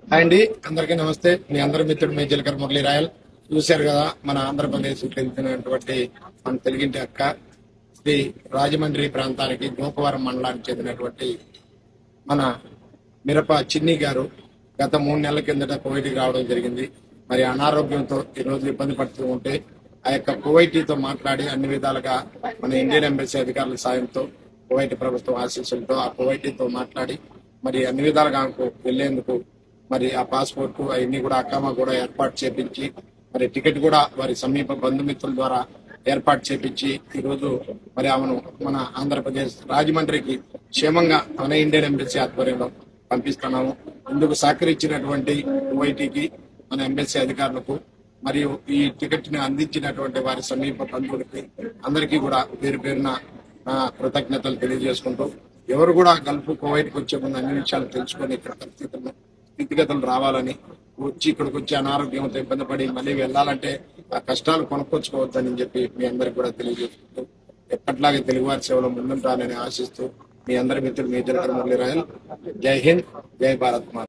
hi అండి అందరికీ నమస్తే మీ అందరి మిత్రుడు మీ జీలకర్ర మురళీ రాయల్ చూశారు కదా మన ఆంధ్రప్రదేశ్ వెళ్తున్నటువంటి మన తెలుగింటి అక్క శ్రీ రాజమండ్రి ప్రాంతానికి గోపవరం మండలానికి చెందినటువంటి మన మిరప చిన్ని గారు గత మూడు నెలల కిందట కోవిడ్కి రావడం జరిగింది మరి అనారోగ్యంతో ఈ రోజు ఇబ్బంది పడుతూ ఉంటే ఆ యొక్క కువైటీతో మాట్లాడి అన్ని విధాలుగా మన ఇండియన్ ఎంబసీ అధికారుల సాయంతో కువైట్ ప్రభుత్వం ఆశీస్సులతో ఆ కువైటీతో మాట్లాడి మరి అన్ని విధాలుగా ఆమెకు వెళ్లేందుకు మరి ఆ పాస్పోర్ట్ అవన్నీ కూడా అకామా కూడా ఏర్పాటు చేపించి మరి టికెట్ కూడా వారి సమీప బంధుమిత్రుల ద్వారా ఏర్పాటు చేపించి ఈ రోజు మరి ఆమెను మన ఆంధ్రప్రదేశ్ రాజమండ్రికి క్షేమంగా మన ఇండియన్ ఎంబసీ ఆధ్వర్యంలో పంపిస్తున్నాము ఇందుకు సహకరించినటువంటి కువైటీకి మన ఎంబసీ అధికారులకు మరియు ఈ టికెట్ ని అందించినటువంటి వారి సమీప బంధువులకి అందరికీ కూడా పేరు పేరున నా కృతజ్ఞతలు తెలియజేసుకుంటూ ఎవరు కూడా గల్ఫ్ కువైట్కి వచ్చే ముందు అన్ని విషయాలు తెలుసుకొని ఇక్కడ పరిస్థితులను స్థితిగతులు రావాలని వచ్చి ఇక్కడికి వచ్చి అనారోగ్యంతో ఇబ్బంది పడి మళ్ళీ వెళ్ళాలంటే ఆ కష్టాలు కొనుక్కొచ్చుకోవద్దని చెప్పి మీ అందరికి కూడా తెలియజేసుకుంటూ ఎప్పట్లాగే తెలుగువారి సేవలో ముందుంటానని ఆశిస్తూ మీ అందరి మిత్రులు మీ జనకర్ మురళీ రాయల్ జై హింద్ జై భారత్ మాత